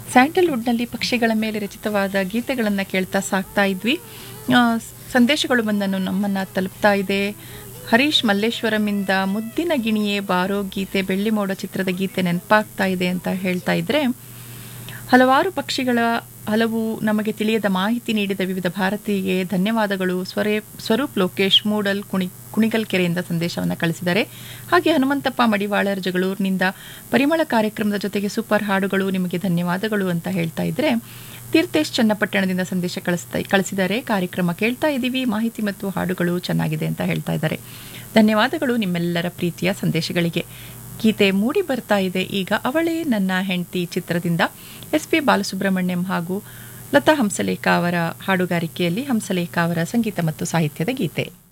ಸ್ಯಾಂಡಲ್ವುಡ್ನಲ್ಲಿ ಪಕ್ಷಿಗಳ ಮೇಲೆ ರಚಿತವಾದ ಗೀತೆಗಳನ್ನು ಕೇಳ್ತಾ ಸಾಕ್ತಾ ಇದ್ವಿ ಆ, ಸಂದೇಶಗಳು ಬಂದನ್ನು ನಮ್ಮನ್ನು ತಲುಪ್ತಾ ಇದೆ ಹರೀಶ್ ಮಲ್ಲೇಶ್ವರಮಿಂದ ಮುದ್ದಿನ ಗಿಣಿಯೇ ಬಾರೋ ಗೀತೆ ಬೆಳ್ಳಿ ಮೋಡ ಚಿತ್ರದ ಗೀತೆ ನೆನಪಾಗ್ತಾ ಇದೆ ಅಂತ ಹೇಳ್ತಾ ಇದ್ರೆ ಹಲವಾರು ಪಕ್ಷಿಗಳ ಹಲವು ನಮಗೆ ತಿಳಿಯದ ಮಾಹಿತಿ ನೀಡಿದ ವಿವಿಧ ಭಾರತೀಗೆ ಧನ್ಯವಾದಗಳು ಸ್ವರೇ ಸ್ವರೂಪ್ ಲೋಕೇಶ್ ಮೂಡಲ್ ಕುಣಿ ಕುಣಿಗಲ್ ಕೆರೆಯಿಂದ ಸಂದೇಶವನ್ನು ಕಳಿಸಿದ್ದಾರೆ ಹಾಗೆ ಹನುಮಂತಪ್ಪ ಮಡಿವಾಳರ್ ಜಗಳೂರಿನಿಂದ ಪರಿಮಳ ಕಾರ್ಯಕ್ರಮದ ಜೊತೆಗೆ ಸೂಪರ್ ಹಾಡುಗಳು ನಿಮಗೆ ಧನ್ಯವಾದಗಳು ಅಂತ ಹೇಳ್ತಾ ಇದ್ರೆ ತೀರ್ಥೇಶ್ ಚನ್ನಪಟ್ಟಣದಿಂದ ಸಂದೇಶ ಕಳಿಸ್ತಾ ಕಳಿಸಿದ್ದಾರೆ ಕಾರ್ಯಕ್ರಮ ಕೇಳ್ತಾ ಇದ್ದೀವಿ ಮಾಹಿತಿ ಮತ್ತು ಹಾಡುಗಳು ಚೆನ್ನಾಗಿದೆ ಅಂತ ಹೇಳ್ತಾ ಇದ್ದಾರೆ ಧನ್ಯವಾದಗಳು ನಿಮ್ಮೆಲ್ಲರ ಪ್ರೀತಿಯ ಸಂದೇಶಗಳಿಗೆ ಗೀತೆ ಮೂಡಿ ಬರ್ತಾ ಇದೆ ಈಗ ಅವಳೇ ನನ್ನ ಹೆಂಡತಿ ಚಿತ್ರದಿಂದ ಎಸ್ ಪಿ ಬಾಲಸುಬ್ರಹ್ಮಣ್ಯಂ ಹಾಗೂ ಲತಾ ಹಂಸಲೇಖ ಅವರ ಹಾಡುಗಾರಿಕೆಯಲ್ಲಿ ಹಂಸಲೇಖ ಅವರ ಸಂಗೀತ ಮತ್ತು ಸಾಹಿತ್ಯದ ಗೀತೆ